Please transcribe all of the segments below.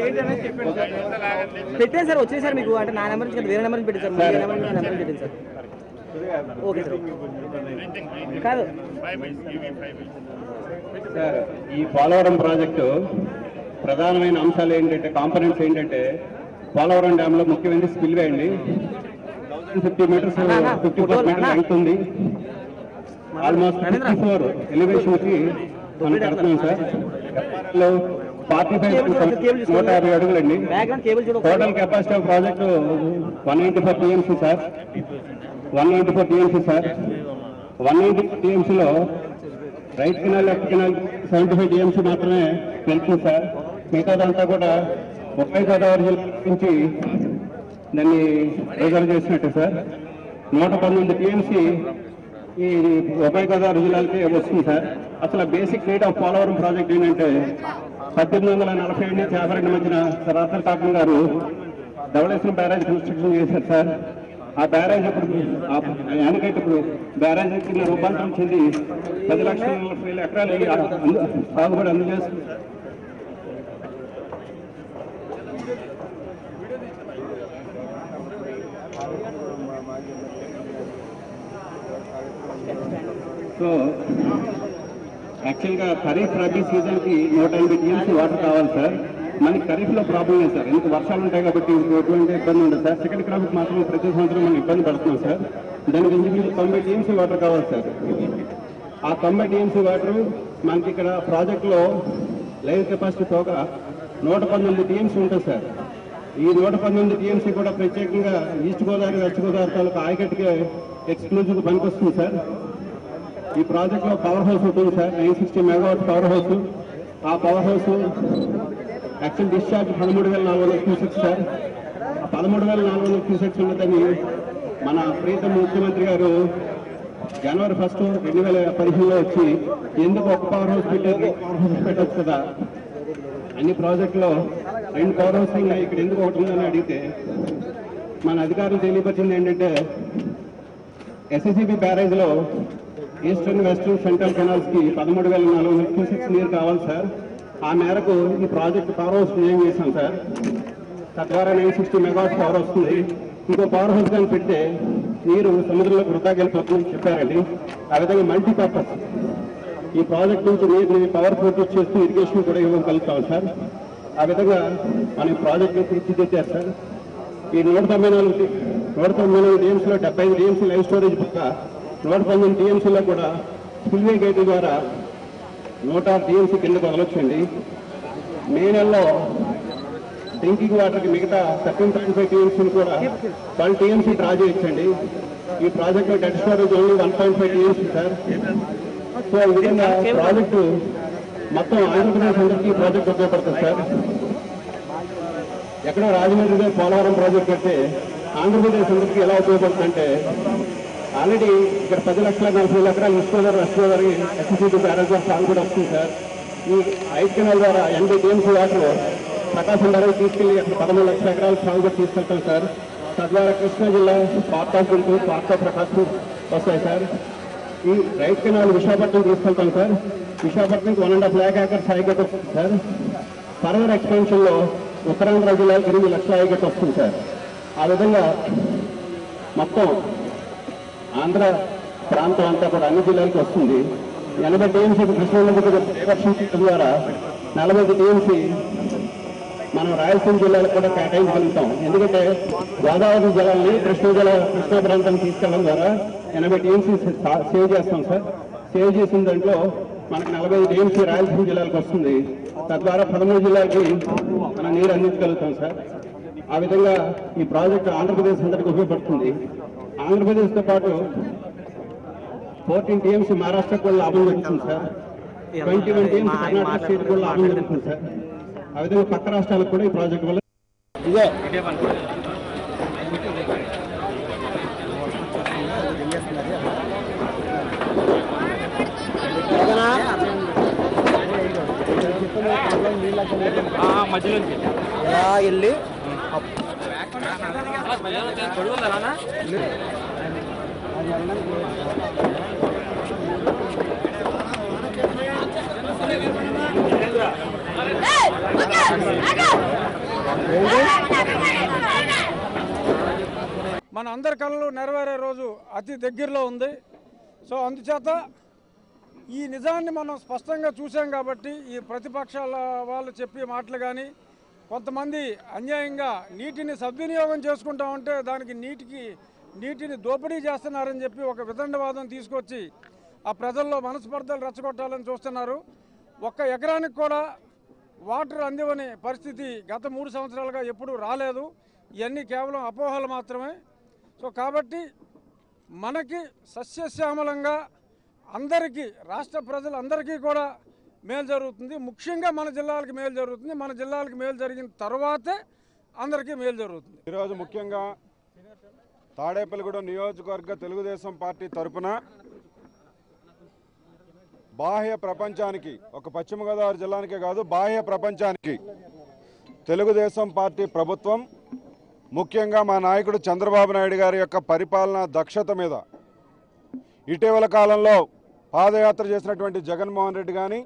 పెట్టాను సార్ వచ్చేది సార్ మీకు అంటే నా నెంబర్ నుంచి కాదు, వేరే నెంబర్ నుంచి పెట్టాను సార్ మీ నెంబర్ నుంచి నా నెంబర్ పెట్టాను సార్ ఓకే సార్ కాదు సార్ ఈ పోలవరం ప్రాజెక్టు ప్రధానమైన అంశాలు ఏంటంటే కాంపనెంట్స్ ఏంటంటే పోలవరం డ్యామ్ లో ముఖ్యమైనది స్పిల్ అండి thousand fifty meters fifty four meter length ఉంది ఆల్మోస్ట్ ఫిఫ్టీ ఫోర్ ఎలివేషన్ కి మనం కడుతున్నాం సార్ ఫార్టీ ఫైవ్ నూట యాభై అడుగులండి బ్యాక్గ్రౌండ్ కేబుల్ చూడ total capacity of project one ninety four TMC sir one ninety four TMC sir one ninety టీఎంసీలో right canal left canal seventy five TMC మాత్రమే వెళ్తుంది సార్ మిగతాదంతా కూడా ఉభయ గోదావరి జిల్లా నుంచి దాన్ని రిజర్వ్ చేసినట్టు సార్ నూట పంతొమ్మిది టీఎంసీ ఈ ఉభయ గోదావరి జిల్లాలకి వస్తుంది సార్ అసలు basic rate of Polavaram project ఏంటంటే పద్దెనిమిది వందల నలభై ఏడు నుంచి యాభై రెండు మధ్యన sir Arthur Cotton garu Dowleswaram barrage construction చేశారు సార్ ఆ బ్యారేజ్ ఇప్పుడు ఆ యానికైట్ ఇప్పుడు బ్యారేజ్ కింద రూపాంతరం చెంది పది లక్షల నలభై వేల ఎకరాలు ఈ అందు- సాగుబడి అందజేస్తుంది సార్ సో యాక్చువల్గా ఖరీఫ్ రబీ సీజన్ కి నూట ఎనభై టీఎంసీ వాటర్ కావాలి సార్ మనకి ఖరీఫ్ లో ప్రాబ్లం లేదు సార్ ఎందుకు వర్షాలు ఉంటాయి కాబట్టి ఎటువంటి ఇబ్బంది ఉండదు సార్ సెకండ్ క్రాప్ మాత్రం ప్రతి సంవత్సరం మనం ఇబ్బంది పడుతున్నాం సార్ దానికి ఇంచుమించు తొంభై టీఎంసీ వాటర్ కావాలి సార్ ఆ తొంభై టీఎంసీ వాటర్ మనకి ఇక్కడ ప్రాజెక్టులో లైవ్ కెపాసిటీ పోగా నూట పంతొమ్మిది టీఎంసీ ఉంటుంది సార్ ఈ నూట పంతొమ్మిది టీఎంసీ కూడా ప్రత్యేకంగా ఈస్ట్ గోదావరి వెస్ట్ గోదావరి తాలూకా ఆయకట్టుకి ఎక్స్క్లూజివ్ పనికొస్తుంది సార్ ఈ ప్రాజెక్ట్ లో పవర్ హౌస్ ఉంటుంది sir nine sixty megawatt power house ఆ పవర్ హౌస్ యాక్చువల్ డిశ్చార్జ్ పదమూడు వేల నాలుగు వందల క్యూసెక్స్ సార్ ఆ పదమూడు వేల నాలుగు వందల క్యూసెక్స్ ఉన్నదని మన ప్రీతం ముఖ్యమంత్రి గారు జనవరి ఫస్ట్ రెండు వేల పదిహేనులో వచ్చి ఎందుకు ఒక పవర్ హౌస్ పెట్టారు పవర్ హౌస్ పెట్టచ్చు కదా అన్ని ప్రాజెక్టులో రెండు పవర్ హౌస్ ఉన్నాయి ఇక్కడ ఎందుకు ఒకటి ఉందని అడిగితే మన అధికారులు తెలియపరిచింది ఏంటంటే ఎస్ఎస్సిబి బ్యారేజ్ లో ఈస్టర్న్ వెస్టర్న్ సెంట్రల్ కెనాల్స్ కి పదమూడు వేల నాలుగు వందల క్యూసెక్స్ నీరు కావాలి సార్ ఆ మేరకు ఈ ప్రాజెక్ట్ పవర్ హౌస్ డిజైన్ చేశాం సార్ తద్వారా నైన్ సిక్స్టీ మెగావాట్స్ పవర్ వస్తుంది ఇంకో పవర్ హౌస్ కానీ పెడితే నీరు సముద్రంలోకి వృధాకి వెళ్ళిపోతుందని చెప్పారండి ఆ విధంగా మల్టీపర్పస్ ఈ ప్రాజెక్ట్ నుంచి నీరుని పవర్ ప్రొడ్యూస్ చేస్తూ ఇరిగేషన్ కూడా ఇవ్వగలుగుతాం సార్ ఆ విధంగా మన ఈ ప్రాజెక్ట్ తీర్చిదిద్దారు సార్ ఈ నూట తొంభై నాలుగు టీ- నూట తొంభై నాలుగు టీఎంసీలో డెబ్బై ఐదు టీఎంసీ లైవ్ స్టోరేజ్ పక్క నూట పంతొమ్మిది టీఎంసీలో కూడా స్పిల్వే గేట్ ద్వారా నూట ఆరు టీఎంసీ కిందకు వదలొచ్చండి మే నెలలో డ్రింకింగ్ వాటర్కి మిగతా థర్టీన్ పాయింట్ ఫైవ్ టీఎంసీని కూడా ట్వెల్వ్ టీఎంసీ డ్రా చేయొచ్చండి ఈ ప్రాజెక్ట్లో dead storage only one point five TMC sir so ఈ విధంగా ప్రాజెక్టు మొత్తం ఆంధ్రప్రదేశ్ అందరికీ ఈ ప్రాజెక్ట్ ఉపయోగపడుతుంది సార్ ఎక్కడో రాజమండ్రిలో పోలవరం ప్రాజెక్ట్ కడితే ఆంధ్రప్రదేశ్ అందరికీ ఎలా ఉపయోగపడుతుందంటే ఆల్రెడీ ఇక్కడ పది లక్షల నలభై వేల ఎకరాలు east Godavari west Godavari SSC barrage of సాగు కూడా వస్తుంది సార్ ఈ ఐదు కెనాల్ ద్వారా ఎనభై టీఎంసీ వాటర్ ప్రకాశం ధర తీసుకెళ్లి అక్కడ పదమూడు లక్షల ఎకరాలు సాగుబడి తీసుకెళ్తాం సార్ తద్వారా కృష్ణా జిల్లా part of Guntur part of Prakasam వస్తాయి సార్ ఈ రైట్ కెనాల్ విశాఖపట్నం తీసుకెళ్తాం సార్ విశాఖపట్నంకి one and half lakh acres హైగట్ వస్తుంది సార్ ఫర్దర్ ఎక్స్పెన్షన్ లో ఉత్తరాంధ్ర జిల్లాకి ఎనిమిది లక్షల హైగట్ వస్తుంది సార్ ఆ విధంగా మొత్తం ఆంధ్ర ప్రాంతం అంతా కూడా అన్ని జిల్లాలకు వస్తుంది ఎనభై టీఎంసీ కృష్ణా నది డైవర్షన్ సిస్టమ్ ద్వారా నలభై టీఎంసీ మనం రాయలసీమ జిల్లాలకు కూడా కేటాయించగలుగుతాం ఎందుకంటే గోదావరి జలాల్ని కృష్ణా జిల్లా కృష్ణా ప్రాంతానికి తీసుకెళ్ళడం ద్వారా ఎనభై టీఎంసీ సేవ్ చేస్తాం సార్ సేవ్ చేసిన దాంట్లో మనకు నలభై టీఎంసీ రాయలసీమ జిల్లాలకు వస్తుంది తద్వారా పదమూడు జిల్లాకి మనం నీరు అందించగలుగుతాం సార్ ఆ విధంగా ఈ ప్రాజెక్టు ఆంధ్రప్రదేశ్ అందరికీ ఉపయోగపడుతుంది ఆంధ్రప్రదేశ్తో పాటు ఫోర్టీన్ టీఎంసీ మహారాష్ట్రకు కూడా లాభం జరుగుతుంది sir twenty one TMC Karnataka state కూడా లాభం జరుగుతుంది సార్ ఆ విధంగా పక్క రాష్ట్రాలకు కూడా ఈ ప్రాజెక్ట్ వల్ల ఇదే ఇలా వెళ్ళి మన అందరి కళలు నెరవేరే రోజు అతి దగ్గరలో ఉంది సో అందుచేత ఈ నిజాన్ని మనం స్పష్టంగా చూసాం కాబట్టి ఈ ప్రతిపక్షాల వాళ్ళు చెప్పే మాటలు కానీ కొంతమంది అన్యాయంగా నీటిని సద్వినియోగం చేసుకుంటా ఉంటే దానికి నీటికి నీటిని దోపిడీ చేస్తున్నారని చెప్పి ఒక విదండవాదం తీసుకొచ్చి ఆ ప్రజల్లో మనస్పర్ధలు రెచ్చగొట్టాలని చూస్తున్నారు ఒక్క ఎకరానికి కూడా వాటర్ అందివని పరిస్థితి గత మూడు సంవత్సరాలుగా ఎప్పుడూ రాలేదు ఇవన్నీ కేవలం అపోహలు మాత్రమే సో కాబట్టి మనకి సస్యశ్యామలంగా అందరికీ రాష్ట్ర ప్రజలందరికీ కూడా మేలు జరుగుతుంది ముఖ్యంగా మన జిల్లాలకు మేలు జరుగుతుంది మన జిల్లాలకు మేలు జరిగిన తర్వాతే అందరికీ మేలు జరుగుతుంది ఈరోజు ముఖ్యంగా తాడేపల్లిగూడెం నియోజకవర్గ తెలుగుదేశం పార్టీ తరపున బాహ్య ప్రపంచానికి ఒక పశ్చిమ గోదావరి జిల్లానికే కాదు బాహ్య ప్రపంచానికి తెలుగుదేశం పార్టీ ప్రభుత్వం ముఖ్యంగా మా నాయకుడు చంద్రబాబు నాయుడు గారి యొక్క పరిపాలన దక్షత మీద ఇటీవల కాలంలో పాదయాత్ర చేసినటువంటి జగన్మోహన్ రెడ్డి కానీ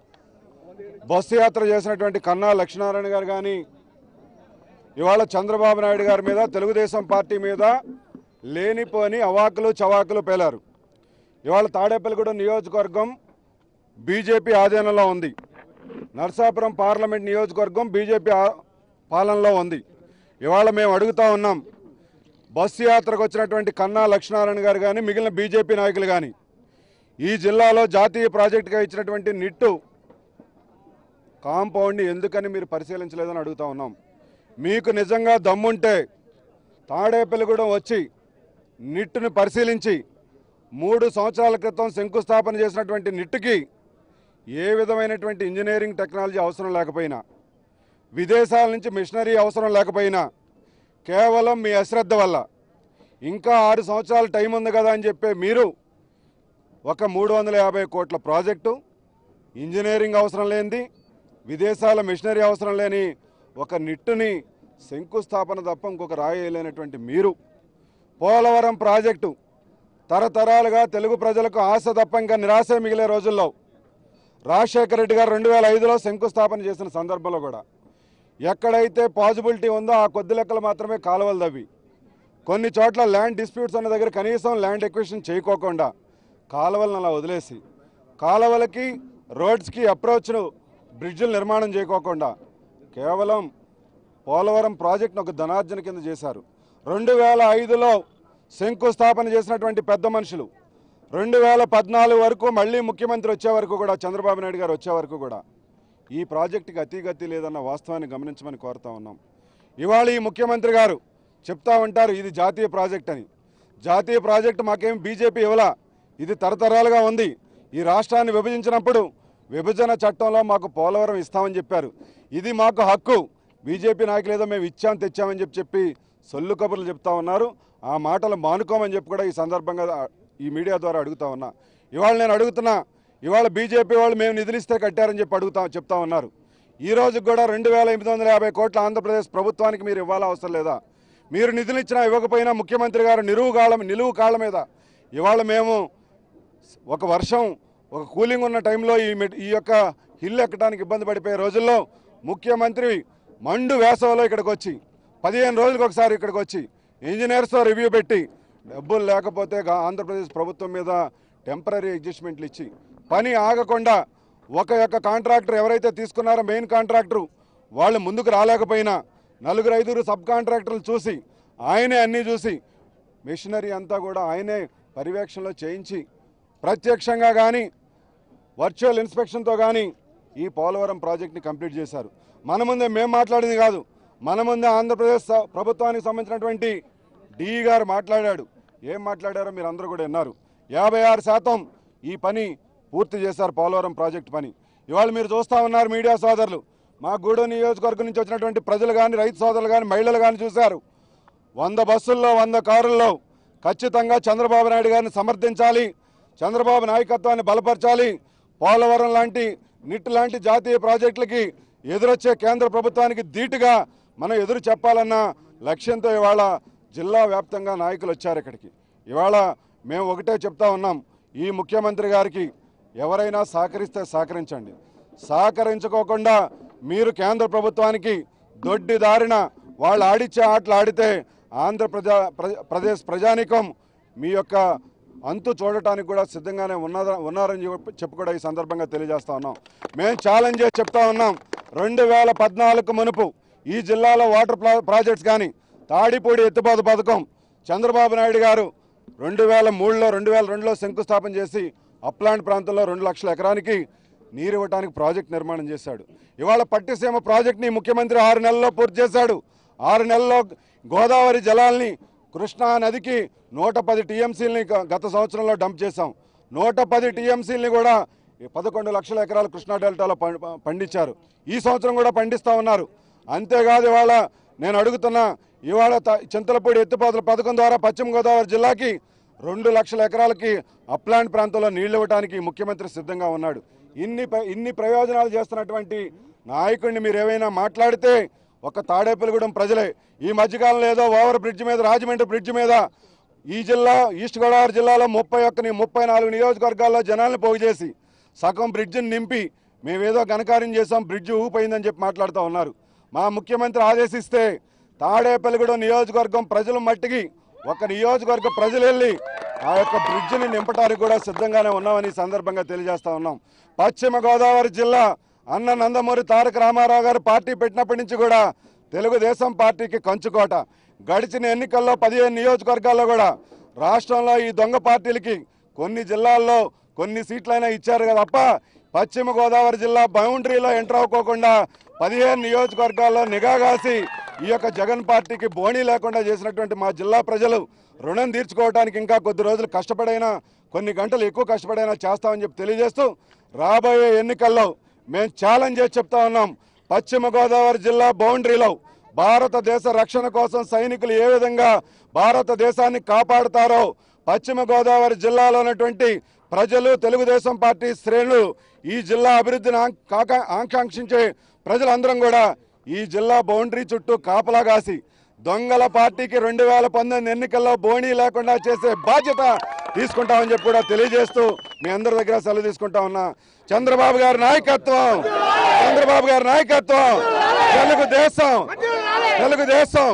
బస్సు యాత్ర చేసినటువంటి కన్నా లక్ష్మీనారాయణ గారు కానీ ఇవాళ చంద్రబాబు నాయుడు గారి మీద తెలుగుదేశం పార్టీ మీద లేనిపోని అవాకులు చవాకులు పేలారు ఇవాళ తాడేపల్లిగూడెం నియోజకవర్గం బీజేపీ ఆధీనంలో ఉంది నర్సాపురం పార్లమెంట్ నియోజకవర్గం బీజేపీ ఆ- పాలనలో ఉంది ఇవాళ మేము అడుగుతా ఉన్నాం బస్సు యాత్రకు వచ్చినటువంటి కన్నా లక్ష్మీనారాయణ గారు కానీ మిగిలిన బీజేపీ నాయకులు కానీ ఈ జిల్లాలో జాతీయ ప్రాజెక్టుగా ఇచ్చినటువంటి నిట్టు కాంపౌండ్ని ఎందుకని మీరు పరిశీలించలేదని అడుగుతా ఉన్నాం మీకు నిజంగా దమ్ముంటే తాడేపల్లిగూడెం వచ్చి నిట్టుని పరిశీలించి మూడు సంవత్సరాల క్రితం శంకుస్థాపన చేసినటువంటి నిట్టుకి ఏ విధమైనటువంటి ఇంజనీరింగ్ టెక్నాలజీ అవసరం లేకపోయినా విదేశాల నుంచి మిషనరీ అవసరం లేకపోయినా కేవలం మీ అశ్రద్ధ వల్ల ఇంకా ఆరు సంవత్సరాల టైం ఉంది కదా అని చెప్పే మీరు ఒక మూడు వందల యాభై కోట్ల ప్రాజెక్టు ఇంజనీరింగ్ అవసరం లేనిది విదేశాల మిషనరీ అవసరం లేని ఒక నిట్టుని శంకుస్థాపన తప్ప ఇంకొక రాయలేనటువంటి మీరు పోలవరం ప్రాజెక్టు తరతరాలుగా తెలుగు ప్రజలకు ఆశ తప్ప ఇంకా నిరాశ మిగిలే రోజుల్లో రాజశేఖర రెడ్డి గారు రెండు వేల ఐదులో శంకుస్థాపన చేసిన సందర్భంలో కూడా ఎక్కడైతే పాజిబిలిటీ ఉందో ఆ కొద్ది లెక్కలు మాత్రమే కాలువలు తవ్వి కొన్ని చోట్ల ల్యాండ్ డిస్ప్యూట్స్ ఉన్న దగ్గర కనీసం ల్యాండ్ ఎక్విషన్ చేయకోకుండా కాలువలను అలా వదిలేసి కాలువలకి రోడ్స్కి అప్రోచ్ను బ్రిడ్జిలు నిర్మాణం చేయకోకుండా కేవలం పోలవరం ప్రాజెక్ట్ను ఒక ధనార్జన కింద చేశారు రెండు వేల ఐదులో శంకుస్థాపన చేసినటువంటి పెద్ద మనుషులు రెండు వేల పద్నాలుగు వరకు మళ్ళీ ముఖ్యమంత్రి వచ్చే వరకు కూడా చంద్రబాబు నాయుడు గారు వచ్చే వరకు కూడా ఈ ప్రాజెక్టుకి అతిగతి లేదన్న వాస్తవాన్ని గమనించమని కోరుతా ఉన్నాం ఇవాళ ఈ ముఖ్యమంత్రి గారు చెప్తా ఉంటారు ఇది జాతీయ ప్రాజెక్ట్ అని జాతీయ ప్రాజెక్టు మాకేం బీజేపీ ఇవ్వలా ఇది తరతరాలుగా ఉంది ఈ రాష్ట్రాన్ని విభజించినప్పుడు విభజన చట్టంలో మాకు పోలవరం ఇస్తామని చెప్పారు ఇది మాకు హక్కు బీజేపీ నాయకులు ఏదో మేము ఇచ్చాం తెచ్చామని చెప్పి చెప్పి సొల్లు కబుర్లు చెప్తా ఉన్నారు ఆ మాటలు మానుకోమని చెప్పి కూడా ఈ సందర్భంగా ఈ మీడియా ద్వారా అడుగుతా ఉన్నా ఇవాళ నేను అడుగుతున్నా ఇవాళ బీజేపీ వాళ్ళు మేము నిధులు ఇస్తే కట్టారని చెప్పి అడుగుతా చెప్తా ఉన్నారు ఈ రోజు కూడా రెండు వేల ఎనిమిది వందల యాభై కోట్ల ఆంధ్రప్రదేశ్ ప్రభుత్వానికి మీరు ఇవ్వాలా అవసరం లేదా మీరు నిధులు ఇచ్చినా ఇవ్వకపోయినా ముఖ్యమంత్రి గారు నిలువు కాళ్ళ నిలువు కాళ్ళ మీద ఇవాళ మేము ఒక వర్షం ఒక కూలింగ్ ఉన్న టైంలో ఈ మెట్- ఈ యొక్క హిల్ ఎక్కడానికి ఇబ్బంది పడిపోయే రోజుల్లో ముఖ్యమంత్రి మండు వేసవిలో ఇక్కడికి వచ్చి పదిహేను రోజులకు ఒకసారి ఇక్కడికి వచ్చి ఇంజనీర్స్తో రివ్యూ పెట్టి డబ్బులు లేకపోతే గా- ఆంధ్రప్రదేశ్ ప్రభుత్వం మీద టెంపరీ అడ్జస్ట్మెంట్లు ఇచ్చి పని ఆగకుండా ఒక యొక్క కాంట్రాక్టర్ ఎవరైతే తీసుకున్నారో మెయిన్ కాంట్రాక్టరు వాళ్ళు ముందుకు రాలేకపోయినా నలుగురు ఐదుగురు సబ్ కాంట్రాక్టర్లు చూసి ఆయనే అన్నీ చూసి మిషనరీ అంతా కూడా ఆయనే పర్యవేక్షణలో చేయించి ప్రత్యక్షంగా కానీ వర్చువల్ ఇన్స్పెక్షన్తో కానీ ఈ పోలవరం ప్రాజెక్ట్ని కంప్లీట్ చేశారు మన ముందే మేము మాట్లాడింది కాదు మన ముందే ఆంధ్రప్రదేశ్ స- ప్రభుత్వానికి సంబంధించినటువంటి డిఈ గారు మాట్లాడాడు ఏం మాట్లాడారో మీరు అందరూ కూడా విన్నారు యాభై ఆరు శాతం ఈ పని పూర్తి చేశారు పోలవరం ప్రాజెక్ట్ పని ఇవాళ మీరు చూస్తూ ఉన్నారు మీడియా సోదరులు మా గూడూరు నియోజకవర్గం నుంచి వచ్చినటువంటి ప్రజలు కానీ రైతు సోదరులు కానీ మహిళలు కానీ చూశారు వంద బస్సుల్లో వంద కారుల్లో ఖచ్చితంగా చంద్రబాబు నాయుడు గారిని సమర్థించాలి చంద్రబాబు నాయకత్వాన్ని బలపరచాలి పోలవరం లాంటి నిట్ లాంటి జాతీయ ప్రాజెక్టులకి ఎదురొచ్చే కేంద్ర ప్రభుత్వానికి ధీటుగా మనం ఎదురు చెప్పాలన్న లక్ష్యంతో ఇవాళ జిల్లా వ్యాప్తంగా నాయకులు వచ్చారు ఇక్కడికి ఇవాళ మేము ఒకటే చెప్తా ఉన్నాం ఈ ముఖ్యమంత్రి గారికి ఎవరైనా సహకరిస్తే సహకరించండి సహకరించుకోకుండా మీరు కేంద్ర ప్రభుత్వానికి దొడ్డి దారిన వాళ్ళు ఆడిచ్చే ఆటలు ఆడితే ఆంధ్ర ప్రజా ప్ర- ప్రదేశ్ ప్రజానికం మీ యొక్క అంతు చూడటానికి కూడా సిద్ధంగానే ఉన్నద ఉన్నారని చెప్పి- చెప్పి కూడా ఈ సందర్భంగా తెలియజేస్తా ఉన్నాం మేము ఛాలెంజ్ చేసి చెప్తా ఉన్నాం రెండు వేల పద్నాలుగు మునుపు ఈ జిల్లాలో వాటర్ ప్రా- ప్రాజెక్ట్స్ కానీ తాడిపూడి ఎత్తిపోత పథకం చంద్రబాబు నాయుడు గారు రెండు వేల మూడులో రెండు వేల రెండులో శంకుస్థాపన చేసి అప్లాంట్ ప్రాంతంలో రెండు లక్షల ఎకరానికి నీరు ఇవ్వడానికి ప్రాజెక్ట్ నిర్మాణం చేశాడు ఇవాళ పట్టిసీమ ప్రాజెక్ట్ని ముఖ్యమంత్రి ఆరు నెలల్లో పూర్తి చేశాడు ఆరు నెలల్లో గోదావరి జలాల్ని కృష్ణా నదికి నూట పది టీఎంసీలని గత సంవత్సరంలో డంప్ చేశాం నూట పది టీఎంసీలని కూడా ఈ పదకొండు లక్షల ఎకరాలు కృష్ణా డెల్టాలో పం- పండించారు ఈ సంవత్సరం కూడా పండిస్తూ ఉన్నారు అంతేకాదు ఇవాళ నేను అడుగుతున్నా ఇవాళ త- చింతలపూడి ఎత్తిపోతల పథకం ద్వారా పశ్చిమ గోదావరి జిల్లాకి రెండు లక్షల ఎకరాలకి అప్లాంట్ ప్రాంతంలో నీళ్లు ఇవ్వడానికి ముఖ్యమంత్రి సిద్ధంగా ఉన్నాడు ఇన్ని ప్ర- ఇన్ని ప్రయోజనాలు చేస్తున్నటువంటి నాయకుడిని మీరు ఏమైనా మాట్లాడితే ఒక తాడేపల్లిగూడెం ప్రజలే ఈ మధ్యకాలంలో ఏదో ఓవర్ బ్రిడ్జ్ మీద రాజమండ్రి బ్రిడ్జ్ మీద ఈ జిల్లా ఈస్ట్ గోదావరి జిల్లాలో ముప్పై ఒక్క ముప్పై నాలుగు నియోజకవర్గాల్లో జనాల్ని పోగు చేసి సగం బ్రిడ్జిని నింపి మేమేదో ఘనకార్యం చేసాం బ్రిడ్జ్ ఊపోయిందని చెప్పి మాట్లాడుతూ ఉన్నారు మా ముఖ్యమంత్రి ఆదేశిస్తే తాడేపల్లిగూడెం నియోజకవర్గం ప్రజల మట్టికి ఒక నియోజకవర్గ ప్రజలు వెళ్ళి ఆ యొక్క బ్రిడ్జిని నింపడానికి కూడా సిద్ధంగానే ఉన్నామని ఈ సందర్భంగా తెలియజేస్తా ఉన్నాం పశ్చిమ గోదావరి జిల్లా అన్న నందమూరి తారక రామారావు గారు పార్టీ పెట్టినప్పటి నుంచి కూడా తెలుగుదేశం పార్టీకి కంచుకోట గడిచిన ఎన్నికల్లో పదిహేను నియోజకవర్గాల్లో కూడా రాష్ట్రంలో ఈ దొంగ పార్టీలకి కొన్ని జిల్లాల్లో కొన్ని సీట్లైనా ఇచ్చారు కదా తప్ప పశ్చిమ గోదావరి జిల్లా బౌండరీలో ఎంటర్ అవ్వకోకుండా పదిహేను నియోజకవర్గాల్లో నిఘా కాసి ఈ యొక్క జగన్ పార్టీకి బోణీ లేకుండా చేసినటువంటి మా జిల్లా ప్రజలు రుణం తీర్చుకోవడానికి ఇంకా కొద్ది రోజులు కష్టపడైనా కొన్ని గంటలు ఎక్కువ కష్టపడైనా చేస్తామని చెప్పి తెలియజేస్తూ రాబోయే ఎన్నికల్లో మేము ఛాలెంజ్ చేసి చెప్తా ఉన్నాం పశ్చిమ గోదావరి జిల్లా బౌండరీలో భారతదేశ రక్షణ కోసం సైనికులు ఏ విధంగా భారతదేశాన్ని కాపాడుతారో పశ్చిమ గోదావరి జిల్లాలో ఉన్నటువంటి ప్రజలు తెలుగుదేశం పార్టీ శ్రేణులు ఈ జిల్లా అభివృద్ధిని ఆం- కాక- ఆకాంక్షించే ప్రజలందరం కూడా ఈ జిల్లా బౌండరీ చుట్టూ కాపలా కాసి దొంగల పార్టీకి రెండు వేల పంతొమ్మిది ఎన్నికల్లో బోణీ లేకుండా చేసే బాధ్యత తీసుకుంటామని చెప్పి కూడా తెలియజేస్తూ మీ అందరి దగ్గర సెలవు తీసుకుంటా ఉన్నా చంద్రబాబు గారి నాయకత్వం చంద్రబాబు గారి నాయకత్వం తెలుగుదేశం తెలుగుదేశం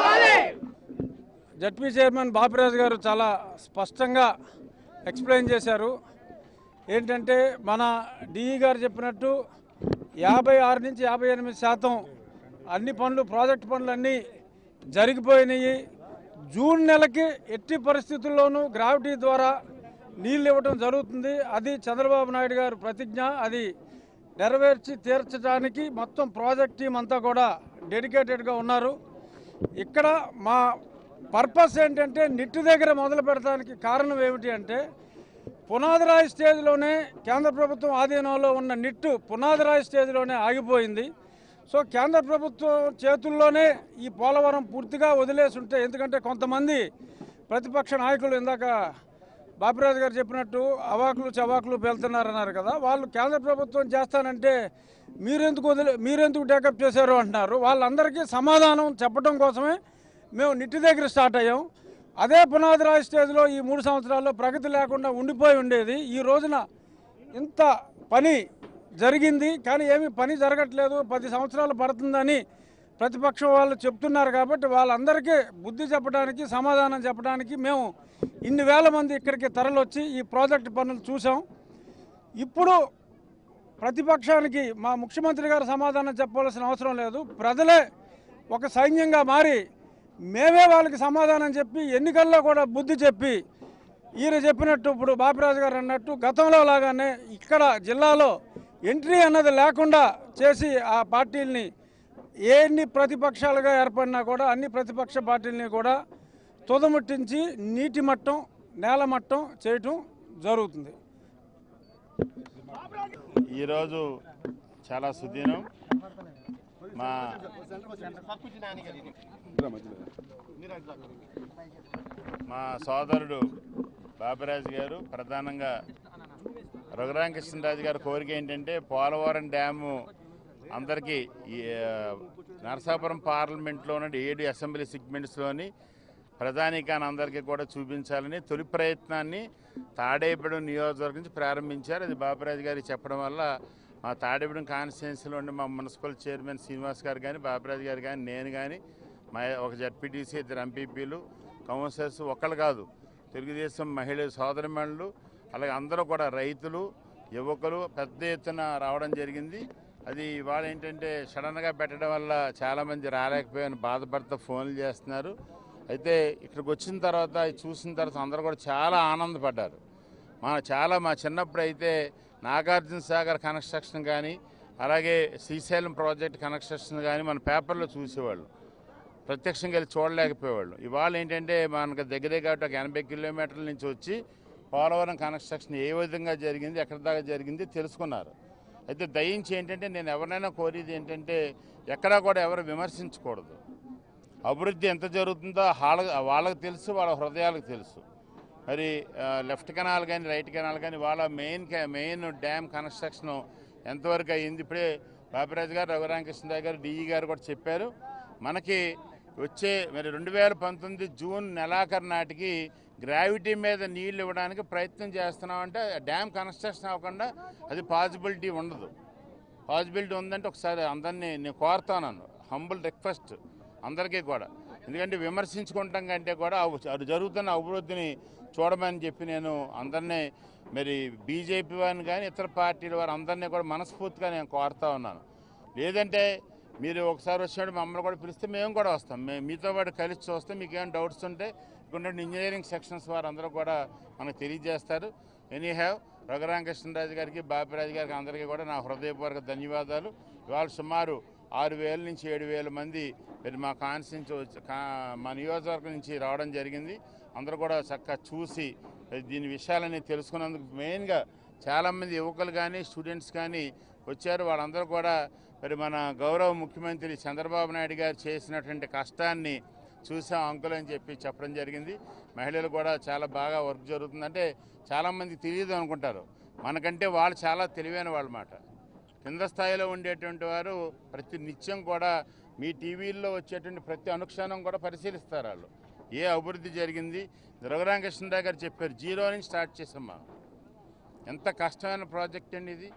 జడ్పీ చైర్మన్ బాపిరాజు గారు చాలా స్పష్టంగా ఎక్స్ప్లెయిన్ చేశారు ఏంటంటే మన డిఈ గారు చెప్పినట్టు యాభై ఆరు నుంచి యాభై ఎనిమిది శాతం అన్ని పనులు ప్రాజెక్ట్ పనులన్నీ జరిగిపోయినాయి జూన్ నెలకి ఎట్టి పరిస్థితుల్లోనూ గ్రావిటీ ద్వారా నీళ్ళు ఇవ్వడం జరుగుతుంది అది చంద్రబాబు నాయుడు గారు ప్రతిజ్ఞ అది నెరవేర్చి తీర్చడానికి మొత్తం ప్రాజెక్ట్ టీం అంతా కూడా డెడికేటెడ్గా ఉన్నారు ఇక్కడ మా పర్పస్ ఏంటంటే నిట్టు దగ్గర మొదలు పెడటానికి కారణం ఏమిటి అంటే పునాదిరాయి స్టేజ్లోనే కేంద్ర ప్రభుత్వం ఆధీనంలో ఉన్న నిట్టు పునాదిరాయి స్టేజ్లోనే ఆగిపోయింది సో కేంద్ర ప్రభుత్వం చేతుల్లోనే ఈ పోలవరం పూర్తిగా వదిలేసి ఉంటే ఎందుకంటే కొంతమంది ప్రతిపక్ష నాయకులు ఇందాక బాపిరాజు గారు చెప్పినట్టు అవాకులు చవాకులు వెళ్తున్నారన్నారు కదా వాళ్ళు కేంద్ర ప్రభుత్వం చేస్తానంటే మీరెందుకు వదిలే మీరెందుకు టేకప్ చేశారు అంటున్నారు వాళ్ళందరికీ సమాధానం చెప్పడం కోసమే మేము నిట్టి దగ్గర స్టార్ట్ అయ్యాం అదే పునాది రాయి స్టేజ్లో ఈ మూడు సంవత్సరాల్లో ప్రగతి లేకుండా ఉండిపోయి ఉండేది ఈ రోజున ఇంత పని జరిగింది కానీ ఏమీ పని జరగట్లేదు పది సంవత్సరాలు పడుతుందని ప్రతిపక్షం వాళ్ళు చెప్తున్నారు కాబట్టి వాళ్ళందరికీ బుద్ధి చెప్పడానికి సమాధానం చెప్పడానికి మేము ఇన్ని వేల మంది ఇక్కడికి తరలొచ్చి ఈ ప్రాజెక్ట్ పనులు చూసాం ఇప్పుడు ప్రతిపక్షానికి మా ముఖ్యమంత్రి గారు సమాధానం చెప్పవలసిన అవసరం లేదు ప్రజలే ఒక సైన్యంగా మారి మేమే వాళ్ళకి సమాధానం చెప్పి ఎన్నికల్లో కూడా బుద్ధి చెప్పి ఈయన చెప్పినట్టు ఇప్పుడు బాపిరాజు గారు అన్నట్టు గతంలో లాగానే ఇక్కడ జిల్లాలో ఎంట్రీ అన్నది లేకుండా చేసి ఆ పార్టీల్ని ఎన్ని ప్రతిపక్షాలుగా ఏర్పడినా కూడా అన్ని ప్రతిపక్ష పార్టీలని కూడా తుదముట్టించి నీటి మట్టం నేల మట్టం చేయటం జరుగుతుంది ఈరోజు చాలా సుదినం మా మా సోదరుడు బాబిరాజు గారు ప్రధానంగా రఘురామకృష్ణరాజు గారి కోరిక ఏంటంటే పోలవరం డ్యాము అందరికీ ఈ, ఆ, నరసాపురం పార్లమెంట్లోని ఏడు అసెంబ్లీ సిగ్మెంట్స్లోని ప్రధానికాన్ని అందరికీ కూడా చూపించాలని తొలి ప్రయత్నాన్ని తాడేపడు నియోజకవర్గం నుంచి ప్రారంభించారు అది బాబురాజు గారికి చెప్పడం వల్ల మా తాడేపూడి కాన్స్టిట్యున్సీలో ఉండే మా మున్సిపల్ చైర్మన్ శ్రీనివాస్ గారు కానీ బాబురాజు గారు కానీ నేను కానీ మా ఒక జడ్పీటీసీ ఇద్దరు ఎంపీపీలు కౌన్సిలర్స్ ఒక్కళ్ళు కాదు తెలుగుదేశం మహిళ సోదరిమణులు అలాగే అందరూ కూడా రైతులు యువకులు పెద్ద ఎత్తున రావడం జరిగింది అది ఇవాళ ఏంటంటే సడన్గా పెట్టడం వల్ల చాలామంది రాలేకపోయాని బాధపడుతూ ఫోన్లు చేస్తున్నారు అయితే ఇక్కడికి వచ్చిన తర్వాత ఇది చూసిన తర్వాత అందరూ కూడా చాలా ఆనందపడ్డారు మా చాలా మా చిన్నప్పుడు అయితే నాగార్జున సాగర్ కన్స్ట్రక్షన్ కానీ అలాగే శ్రీశైలం ప్రాజెక్ట్ కన్స్ట్రక్షన్ కానీ మన పేపర్లో చూసేవాళ్ళు ప్రత్యక్షంగా వెళ్ళి చూడలేకపోయేవాళ్ళు ఇవాళ ఏంటంటే మనకు దగ్గరే కాబట్టి ఒక ఎనభై కిలోమీటర్ల నుంచి వచ్చి పోలవరం కన్స్ట్రక్షన్ ఏ విధంగా జరిగింది ఎక్కడి దాకా జరిగింది తెలుసుకున్నారు అయితే దయించి ఏంటంటే నేను ఎవరినైనా కోరేది ఏంటంటే ఎక్కడా కూడా ఎవరు విమర్శించకూడదు అభివృద్ధి ఎంత జరుగుతుందో వాళ్ళ వాళ్ళకి తెలుసు వాళ్ళ హృదయాలకు తెలుసు మరి ఆ, లెఫ్ట్ కెనాల్ కానీ రైట్ కెనాల్ కానీ వాళ్ళ మెయిన్ కె- మెయిన్ డ్యామ్ కన్స్ట్రక్షన్ ఎంతవరకు అయ్యింది ఇప్పుడే బాపిరాజు గారు రఘురామకృష్ణరావు గారు డిఈ గారు కూడా చెప్పారు మనకి వచ్చే మరి రెండు వేల పంతొమ్మిది జూన్ నెలాఖరు నాటికి గ్రావిటీ మీద నీళ్లు ఇవ్వడానికి ప్రయత్నం చేస్తున్నామంటే డ్యామ్ కన్స్ట్రక్షన్ అవ్వకుండా అది పాసిబిలిటీ ఉండదు పాసిబిలిటీ ఉందంటే ఒకసారి అందరినీ నేను కోరుతాను హంబుల్ రిక్వెస్ట్ అందరికీ కూడా ఎందుకంటే విమర్శించుకుంటాం కంటే కూడా అవ్- అది జరుగుతున్న అభివృద్ధిని చూడమని చెప్పి నేను అందరినీ మరి బీజేపీ వారిని కానీ ఇతర పార్టీల వారు అందరినీ కూడా మనస్ఫూర్తిగా నేను కోరుతా ఉన్నాను లేదంటే మీరు ఒకసారి వచ్చినప్పుడు మమ్మల్ని కూడా పిలిస్తే మేము కూడా వస్తాం మేము మీతో పాటు కలిసి చూస్తే మీకు ఏమైనా డౌట్స్ ఉంటే ఇక్కడ ఇంజనీరింగ్ సెక్షన్స్ వారు అందరూ కూడా మనకు తెలియజేస్తారు ఎనీ హ్యావ్ రఘురామకృష్ణరాజు గారికి బాపిరాజు గారికి అందరికీ కూడా నా హృదయపూర్వక ధన్యవాదాలు ఇవాళ సుమారు ఆరు వేల నుంచి ఏడు వేల మంది మరి మా కాన్స్టిట్యూన్సీ వచ్చి కా- మా నియోజకవర్గం నుంచి రావడం జరిగింది అందరూ కూడా చక్కగా చూసి మరి దీని విషయాలన్నీ తెలుసుకున్నందుకు మెయిన్గా చాలామంది యువకులు కానీ స్టూడెంట్స్ కానీ వచ్చారు వాళ్ళందరూ కూడా మరి మన గౌరవ ముఖ్యమంత్రి చంద్రబాబు నాయుడు గారు చేసినటువంటి కష్టాన్ని చూసాం అంకుల్ అని చెప్పి చెప్పడం జరిగింది మహిళలు కూడా చాలా బాగా వర్క్ జరుగుతుంది అంటే చాలామంది తెలియదు అనుకుంటారు మనకంటే వాళ్ళు చాలా తెలివైన వాళ్ళ మాట కింద స్థాయిలో ఉండేటువంటి వారు ప్రతి నిత్యం కూడా మీ టీవీల్లో వచ్చేటువంటి ప్రతి అనుక్షణం కూడా పరిశీలిస్తారు వాళ్ళు ఏ అభివృద్ధి జరిగింది రఘురామకృష్ణరావు గారు చెప్పారు జీరో నుంచి స్టార్ట్ చేసాం మనం ఎంత కష్టమైన ప్రాజెక్ట్ అండి ఇది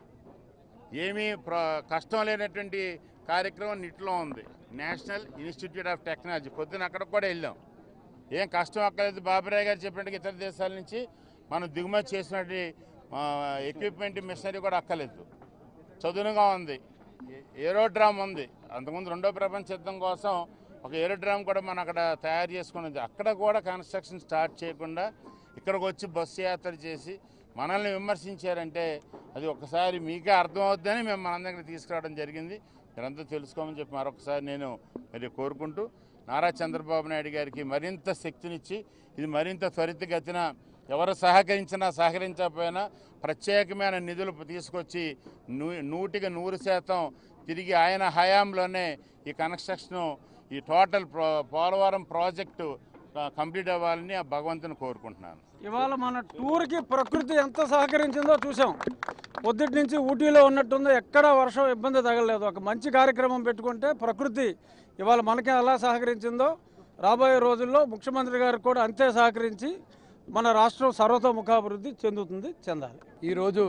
ఏమీ ప్ర కష్టం లేనటువంటి కార్యక్రమం నిట్లో ఉంది నేషనల్ ఇన్స్టిట్యూట్ ఆఫ్ టెక్నాలజీ పొద్దున అక్కడికి కూడా వెళ్ళాం ఏం కష్టం అక్కర్లేదు బాబురాయ్ గారు చెప్పినట్టు ఇతర దేశాల నుంచి మనం దిగుమతి చేసినటువంటి ఎక్విప్మెంట్ మిషనరీ కూడా అక్కర్లేదు చదునుగా ఉంది ఏ- ఏరోడ్రామ్ ఉంది అంతకుముందు రెండో ప్రపంచ యుద్ధం కోసం ఒక ఏరోడ్రామ్ కూడా మనం అక్కడ తయారు చేసుకున్నది అక్కడ కూడా కన్స్ట్రక్షన్ స్టార్ట్ చేయకుండా ఇక్కడికి వచ్చి బస్సు యాత్ర చేసి మనల్ని విమర్శించారంటే అది ఒకసారి మీకే అర్థమవుద్దని మేము మన దగ్గర తీసుకురావడం జరిగింది మీరంతా తెలుసుకోమని చెప్పి మరొకసారి నేను మరి కోరుకుంటూ నారా చంద్రబాబు నాయుడు గారికి మరింత శక్తినిచ్చి ఇది మరింత త్వరితగతిన ఎవరు సహకరించినా సహకరించకపోయినా ప్రత్యేకమైన నిధులు తీసుకొచ్చి నూ నూటికి నూరు శాతం తిరిగి ఆయన హయాంలోనే ఈ కన్స్ట్రక్షన్ ఈ టోటల్ ప్రో పోలవరం ప్రాజెక్టు ఆ, కంప్లీట్ అవ్వాలని ఆ భగవంతుని కోరుకుంటున్నాను ఇవాళ మన టూర్కి ప్రకృతి ఎంత సహకరించిందో చూసాం పొద్దుటి నుంచి ఊటీలో ఉన్నట్టుందో ఎక్కడ వర్షం ఇబ్బంది తగలలేదు ఒక మంచి కార్యక్రమం పెట్టుకుంటే ప్రకృతి ఇవాళ మనకి ఎలా సహకరించిందో రాబోయే రోజుల్లో ముఖ్యమంత్రి గారు కూడా అంతే సహకరించి మన రాష్ట్రం సర్వతోముఖాభివృద్ధి చెందుతుంది చెందాలి ఈరోజు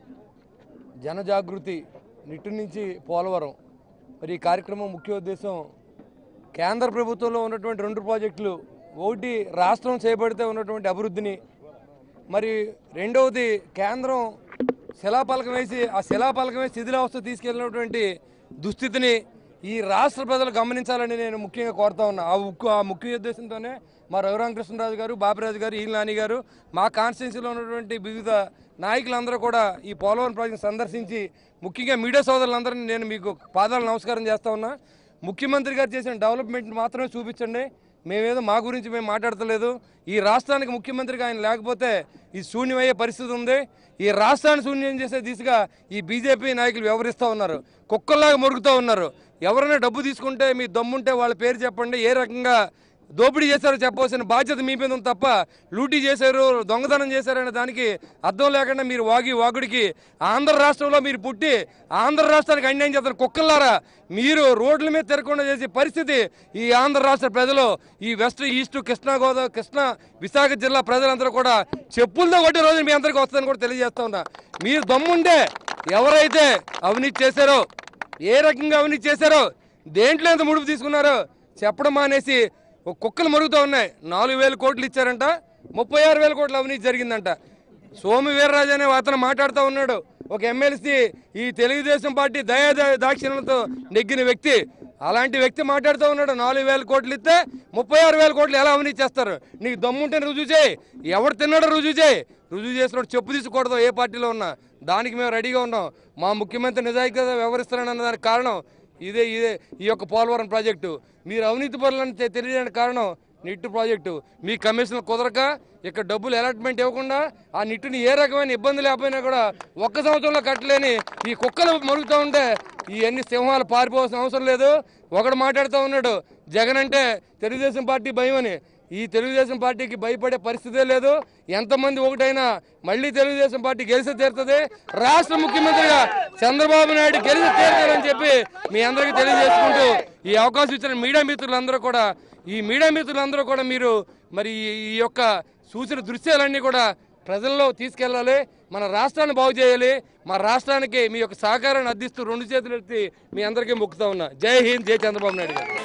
జనజాగృతి నిట్టు నుంచి పోలవరం మరి ఈ కార్యక్రమం ముఖ్య ఉద్దేశం కేంద్ర ప్రభుత్వంలో ఉన్నటువంటి రెండు ప్రాజెక్టులు ఒకటి రాష్ట్రం చేపడితే ఉన్నటువంటి అభివృద్ధిని మరి రెండవది కేంద్రం శిలాపలకం వేసి ఆ శిలాపలకం వేసి శిథిలావస్థ తీసుకెళ్ళినటువంటి దుస్థితిని ఈ రాష్ట్ర ప్రజలు గమనించాలని నేను ముఖ్యంగా కోరుతా ఉన్నా ఆ ముఖ్య ఆ ముఖ్య ఉద్దేశంతోనే మా రఘురామకృష్ణరాజు గారు బాపిరాజు గారు ఈల్ నాని గారు మా కాన్స్టిట్యున్సీలో ఉన్నటువంటి వివిధ నాయకులందరూ కూడా ఈ పోలవరం ప్రాజెక్ట్ సందర్శించి ముఖ్యంగా మీడియా సోదరులందరినీ నేను మీకు పాదాలు నమస్కారం చేస్తా ఉన్నా ముఖ్యమంత్రి గారు చేసిన డెవలప్మెంట్ మాత్రమే చూపించండి మేమేదో మా గురించి మేము మాట్లాడతలేదు ఈ రాష్ట్రానికి ముఖ్యమంత్రిగా ఆయన లేకపోతే ఈ శూన్యమయ్యే పరిస్థితి ఉంది ఈ రాష్ట్రాన్ని శూన్యం చేసే దిశగా ఈ బీజేపీ నాయకులు వ్యవహరిస్తూ ఉన్నారు కుక్కల్లాగా మొరుగుతూ ఉన్నారు ఎవరైనా డబ్బు తీసుకుంటే మీ దమ్ముంటే వాళ్ళ పేరు చెప్పండి ఏ రకంగా దోపిడీ చేశారో చెప్పవలసిన బాధ్యత మీ మీద ఉంది తప్ప లూటీ చేశారు దొంగతనం చేశారనే దానికి అర్థం లేకుండా మీరు వాగి వాగుడికి ఆంధ్ర రాష్ట్రంలో మీరు పుట్టి ఆంధ్ర రాష్ట్రానికి అన్యాయం చేస్తారు కుక్కల్లారా మీరు రోడ్ల మీద తిరగకుండా చేసే పరిస్థితి ఈ ఆంధ్ర రాష్ట్ర ప్రజలు ఈ వెస్ట్ ఈస్ట్ కృష్ణా గోదావరి కృష్ణా విశాఖ జిల్లా ప్రజలందరూ కూడా చెప్పులతో కొట్టే రోజు మీ అందరికీ వస్తుందని కూడా తెలియజేస్తా ఉన్నా మీరు దమ్ముంటే ఎవరైతే అవినీతి చేశారో ఏ రకంగా అవినీతి చేశారో దేంట్లో ఎంత ముడుపు తీసుకున్నారో చెప్పడం మానేసి ఒక కుక్కలు మరుగుతూ ఉన్నాయి నాలుగు వేల కోట్లు ఇచ్చారంట ముప్పై ఆరు వేల కోట్ల అవినీతి జరిగిందంట సోము వీర్రాజు అనే అతను మాట్లాడుతూ ఉన్నాడు ఒక ఎమ్మెల్సీ ఈ తెలుగుదేశం పార్టీ దయా దా- దాక్షిణ్యంతో నెగ్గిన వ్యక్తి అలాంటి వ్యక్తి మాట్లాడుతూ ఉన్నాడు నాలుగు వేల కోట్లు ఇస్తే ముప్పై ఆరు వేల కోట్లు ఎలా అవినీతి చేస్తారు నీకు దమ్ముంటే రుజువు చేయి ఎవరు తిన్నాడో రుజువు చేయి రుజువు చేసినప్పుడు చెప్పు తీసుకోకూడదు ఏ పార్టీలో ఉన్నా దానికి మేము రెడీగా ఉన్నాం మా ముఖ్యమంత్రి నిజాయితీగా వ్యవహరిస్తున్నాడన్న దానికి కారణం ఇదే ఇదే ఈ యొక్క పోలవరం ప్రాజెక్టు మీరు అవినీతి పరులని తె- తెలియడానికి కారణం నిట్టు ప్రాజెక్టు మీ కమిషన్ కుదరక ఇక్కడ డబ్బులు అలాట్మెంట్ ఇవ్వకుండా ఆ నిట్టుని ఏ రకమైన ఇబ్బంది లేకపోయినా కూడా ఒక్క సంవత్సరంలో కట్టలేని ఈ కుక్కలు మరుగుతూ ఉంటే ఇవన్నీ సింహాలు పారిపోవాల్సిన అవసరం లేదు ఒకడు మాట్లాడుతూ ఉన్నాడు జగన్ అంటే తెలుగుదేశం పార్టీ భయం అని ఈ తెలుగుదేశం పార్టీకి భయపడే పరిస్థితే లేదు ఎంతమంది ఒకటైనా మళ్ళీ తెలుగుదేశం పార్టీ గెలిచి తీరుతుంది రాష్ట్ర ముఖ్యమంత్రిగా చంద్రబాబు నాయుడు గెలిచి తీరుతారని చెప్పి మీ అందరికీ తెలియజేసుకుంటూ ఈ అవకాశం ఇచ్చిన మీడియా మిత్రులందరూ కూడా ఈ మీడియా మిత్రులందరూ కూడా మీరు మరి ఈ- ఈ యొక్క సూచన దృశ్యాలన్నీ కూడా ప్రజల్లో తీసుకెళ్ళాలి మన రాష్ట్రాన్ని బాగు చేయాలి మా రాష్ట్రానికి మీ యొక్క సహకారాన్ని అందిస్తూ రెండు చేతులు ఎత్తి మీ అందరికీ మొక్కుతా ఉన్నా జై హింద్ జై చంద్రబాబు నాయుడు గారు